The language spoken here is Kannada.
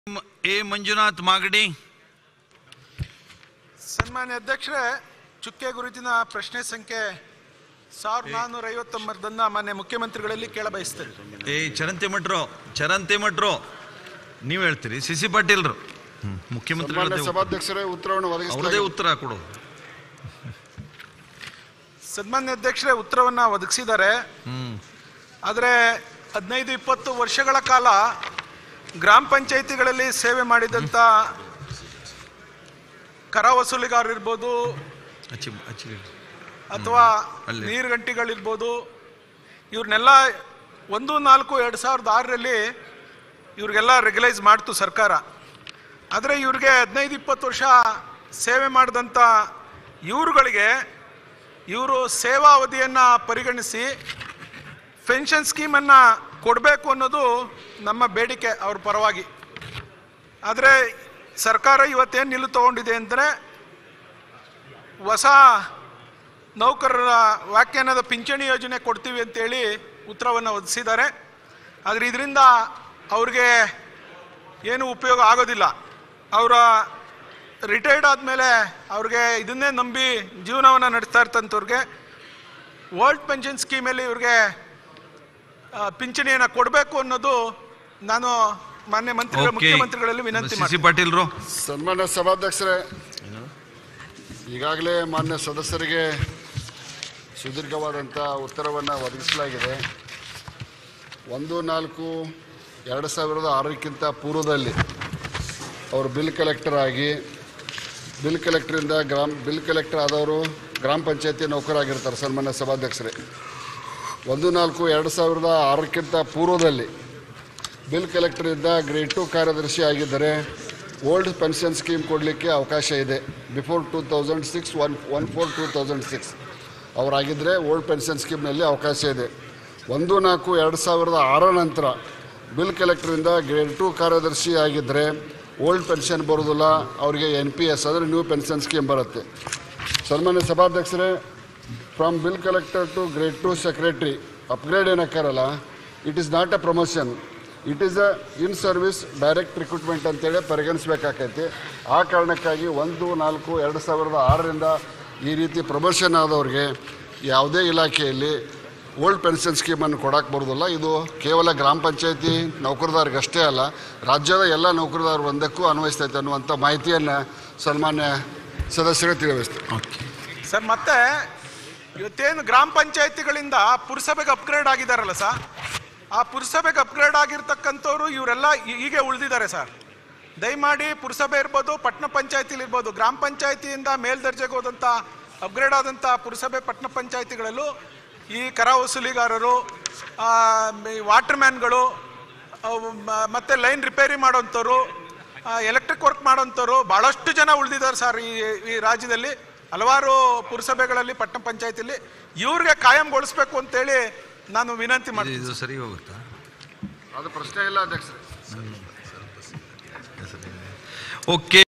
ಮ- ಎ ಮಂಜುನಾಥ್ ಮಾಗಡಿ ಸನ್ಮಾನ್ಯ ಅಧ್ಯಕ್ಷರೇ ಚುಕ್ಕೆ ಗುರುತಿನ ಪ್ರಶ್ನೆ ಸಂಖ್ಯೆ ಸಾವಿರದ ನಾನ್ನೂರ ಐವತ್ತೊಂಬತ್ತನ್ನ ಮಾನ್ಯ ಮುಖ್ಯಮಂತ್ರಿಗಳಲ್ಲಿ ಕೇಳಬಯಸ್ತೇನೆ ಏ ಚರಂತಿ ಮಟ್ರು ಚರಂತಿ ಮಟ್ರು ನೀವು ಹೇಳ್ತೀರಿ ಸಿ ಸಿ ಪಾಟೀಲ್ರು ಹ್ಮ್, ಸನ್ಮಾನ್ಯ ಮುಖ್ಯಮಂತ್ರಿಗಳದ್ದೇ ಉತ್ತರ. ಸಭಾಧ್ಯಕ್ಷರೇ ಉತ್ತರವನ್ನು ಅವ್ರದ್ದೇ ಒದಗಿಸಲಾಗಿದೆ ಉತ್ತರ ಕೊಡು ಸನ್ಮಾನ್ಯ ಅಧ್ಯಕ್ಷರೇ ಉತ್ತರವನ್ನ ಒದಗಿಸಿದ್ದಾರೆ ಹ್ಮ್ ಆದರೆ ಹದಿನೈದು ಇಪ್ಪತ್ತು ವರ್ಷಗಳ ಕಾಲ ಗ್ರಾಮ ಪಂಚಾಯಿತಿಗಳಲ್ಲಿ ಸೇವೆ ಮಾಡಿದಂಥ ಕರ ವಸೂಲಿಗಾರರಿರ್ಬೋದು ಅಚ್ಚಿ ಅಚ್ಚಿ ಅಥವಾ ಅಲ್ಲಿ. ನೀರುಗಂಟಿಗಳಿರ್ಬೋದು ಇವ್ರನ್ನೆಲ್ಲ ಒಂದು ನಾಲ್ಕು ಎರಡು ಸಾವಿರದ ಆರರಲ್ಲಿ ಇವ್ರಿಗೆಲ್ಲ ರೆಗ್ಯುಲೈಸ್ ಮಾಡ್ತು ಸರ್ಕಾರ ಆದರೆ ಇವ್ರಿಗೆ ಹದಿನೈದು ಇಪ್ಪತ್ತು ವರ್ಷ ಸೇವೆ ಮಾಡಿದಂಥ ಇವ್ರುಗಳಿಗೆ ಇವರು ಸೇವಾ ಅವಧಿಯನ್ನು ಪರಿಗಣಿಸಿ ಪೆನ್ಷನ್ ಸ್ಕೀಮನ್ನು ಕೊಡಬೇಕು ಅನ್ನೋದು ನಮ್ಮ ಬೇಡಿಕೆ ಅವ್ರ ಪರವಾಗಿ ಆದರೆ ಸರ್ಕಾರ ಇವತ್ತೇನು ನಿಲ್ಲು ತಗೊಂಡಿದೆ ಅಂದರೆ ಹೊಸ ನೌಕರರ ವ್ಯಾಖ್ಯಾನದ ಪಿಂಚಣಿ ಯೋಜನೆ ಕೊಡ್ತೀವಿ ಅಂತೇಳಿ ಉತ್ತರವನ್ನು ಒದಗಿಸಿದ್ದಾರೆ ಆದರೆ ಇದರಿಂದ ಅವ್ರಿಗೆ ಏನು ಉಪಯೋಗ ಆಗೋದಿಲ್ಲ ಅವರ ರಿಟೈರ್ಡ್ ಆದಮೇಲೆ ಅವ್ರಿಗೆ ಇದನ್ನೇ ನಂಬಿ ಜೀವನವನ್ನು ನಡೆಸ್ತಾ ಇರ್ತಂಥವ್ರಿಗೆ ಓಲ್ಡ್ ಪೆನ್ಷನ್ ಸ್ಕೀಮಲ್ಲಿ ಇವ್ರಿಗೆ ಆ, ಪಿಂಚಣಿಯನ್ನು ಕೊಡಬೇಕು ಅನ್ನೋದು ನಾನು ಮಾನ್ಯ ಮಂತ್ರಿ ಓಕೆ ಮುಖ್ಯಮಂತ್ರಿಗಳಲ್ಲಿ ವಿನಂತಿ ಸಿ ಸಿ ಮಾಡ್ತೀನಿ ಪಾಟೀಲ್ರು ಸನ್ಮಾನ್ಯ ಸಭಾಧ್ಯಕ್ಷರೇ ಈಗಾಗಲೇ ಮಾನ್ಯ ಸದಸ್ಯರಿಗೆ ಸುದೀರ್ಘವಾದಂಥ ಉತ್ತರವನ್ನು ಒದಗಿಸಲಾಗಿದೆ ಒಂದು ನಾಲ್ಕು ಎರಡು ಸಾವಿರದ ಆರಕ್ಕಿಂತ ಪೂರ್ವದಲ್ಲಿ ಅವರು ಬಿಲ್ ಕಲೆಕ್ಟರ್ ಆಗಿ ಬಿಲ್ ಕಲೆಕ್ಟರಿಂದ ಗ್ರಾಮ ಬಿಲ್ ಕಲೆಕ್ಟರ್ ಆದವರು ಗ್ರಾಮ ಪಂಚಾಯತಿ ನೌಕರಾಗಿರ್ತಾರೆ ಸನ್ಮಾನ್ಯ ಸಭಾಧ್ಯಕ್ಷರೇ ಒಂದು ನಾಲ್ಕು ಎರಡು ಸಾವಿರದ ಆರಕ್ಕಿಂತ ಪೂರ್ವದಲ್ಲಿ ಬಿಲ್ ಕಲೆಕ್ಟರಿಂದ ಗ್ರೇಡ್ ಟು ಕಾರ್ಯದರ್ಶಿ ಆಗಿದ್ದರೆ ಓಲ್ಡ್ ಪೆನ್ಷನ್ ಸ್ಕೀಮ್ ಕೊಡಲಿಕ್ಕೆ ಅವಕಾಶ ಇದೆ before two thousand six one one four two thousand six ಅವರಾಗಿದ್ದರೆ ಓಲ್ಡ್ ಪೆನ್ಷನ್ ಸ್ಕೀಮ್ನಲ್ಲಿ ಅವಕಾಶ ಇದೆ ಒಂದು ನಾಲ್ಕು ಎರಡು ಸಾವಿರದ ಆರ ನಂತರ ಬಿಲ್ ಕಲೆಕ್ಟರಿಂದ ಗ್ರೇಡ್ ಟು ಕಾರ್ಯದರ್ಶಿ ಆಗಿದ್ದರೆ ಓಲ್ಡ್ ಪೆನ್ಷನ್ ಬರೋದಿಲ್ಲ ಅವರಿಗೆ ಎನ್ ಪಿ ಎಸ್ ಅಂದರೆ ನ್ಯೂ ಪೆನ್ಷನ್ ಸ್ಕೀಮ್ ಬರುತ್ತೆ ಸನ್ಮಾನ್ಯ ಸಭಾಧ್ಯಕ್ಷರೇ from bill collector to grade two secretary upgrade ಏನಕ್ಕಾರಲ್ಲ it is not a promotion it is a in service direct recruitment ಅಂತೇಳಿ ಪರಿಗಣಿಸ್ಬೇಕಾಕೈತಿ ಆ ಕಾರಣಕ್ಕಾಗಿ ಒಂದು ನಾಲ್ಕು ಎರಡು ಸಾವಿರದ ಆರರಿಂದ ಈ ರೀತಿ ಪ್ರಮೋಷನ್ ಆದವ್ರಿಗೆ ಯಾವುದೇ ಇಲಾಖೆಯಲ್ಲಿ ಓಲ್ಡ್ ಪೆನ್ಷನ್ ಸ್ಕೀಮನ್ನು ಕೊಡಕ್ಕೆ ಬರೋದಿಲ್ಲ ಇದು ಕೇವಲ ಗ್ರಾಮ ಪಂಚಾಯತಿ ನೌಕರದಾರ್ಗೆ ಅಷ್ಟೇ ಅಲ್ಲ ರಾಜ್ಯದ ಎಲ್ಲ ನೌಕರದಾರ ಒಂದಕ್ಕೂ ಅನ್ವಯಿಸ್ತೈತೆ ಅನ್ನುವಂಥ ಮಾಹಿತಿಯನ್ನು ಸನ್ಮಾನ್ಯ ಸದಸ್ಯರಿಗೆ ತಿಳಿಸ್ತಾರೆ ಸರ್ ಮತ್ತೆ ಇವತ್ತೇನು ಗ್ರಾಮ ಪಂಚಾಯತಿಗಳಿಂದ ಪುರಸಭೆಗೆ ಅಪ್ಗ್ರೇಡ್ ಆಗಿದಾರಲ್ಲ ಸರ್ ಆ ಪುರಸಭೆಗೆ ಅಪ್ಗ್ರೇಡ್ ಆಗಿರ್ತಕ್ಕಂಥವ್ರು ಇವರೆಲ್ಲ ಈ- ಹೀಗೆ ಉಳಿದಿದ್ದಾರೆ ಸರ್ ದಯಮಾಡಿ ಪುರಸಭೆ ಇರ್ಬೋದು ಪಟ್ಟಣ ಪಂಚಾಯತಿಲಿ ಇರ್ಬೋದು ಗ್ರಾಮ ಪಂಚಾಯತಿಯಿಂದ ಮೇಲ್ದರ್ಜೆಗೆ ಹೋದಂಥ ಅಪ್ಗ್ರೇಡ್ ಆದಂಥ ಪುರಸಭೆ ಪಟ್ಟಣ ಪಂಚಾಯತಿಗಳಲ್ಲೂ ಈ ಕರ ವಸೂಲಿಗಾರರು ವಾಟರ್ ಮ್ಯಾನ್ಗಳು ಅವು ಮ- ಮತ್ತೆ ಲೈನ್ ರಿಪೇರಿ ಮಾಡೋಂಥವ್ರು ಎಲೆಕ್ಟ್ರಿಕ್ ವರ್ಕ್ ಮಾಡೋಂಥವ್ರು ಭಾಳಷ್ಟು ಜನ ಉಳಿದಿದ್ದಾರೆ ಸರ್ ಈ ಈ ರಾಜ್ಯದಲ್ಲಿ ಹಲವಾರು ಪುರಸಭೆಗಳಲ್ಲಿ ಪಟ್ಟಣ ಪಂಚಾಯತಿಲಿ ಇವ್ರಿಗೆ ಕಾಯಂಗೊಳಿಸ್ಬೇಕು ಅಂತೇಳಿ ನಾನು ವಿನಂತಿ ಮಾಡ್ತೀನಿ ಇದು ಸರಿ ಹೋಗುತ್ತಾ ಅದು ಪ್ರಶ್ನೆ ಇಲ್ಲ ಅಧ್ಯಕ್ಷರೇ ಓಕೆ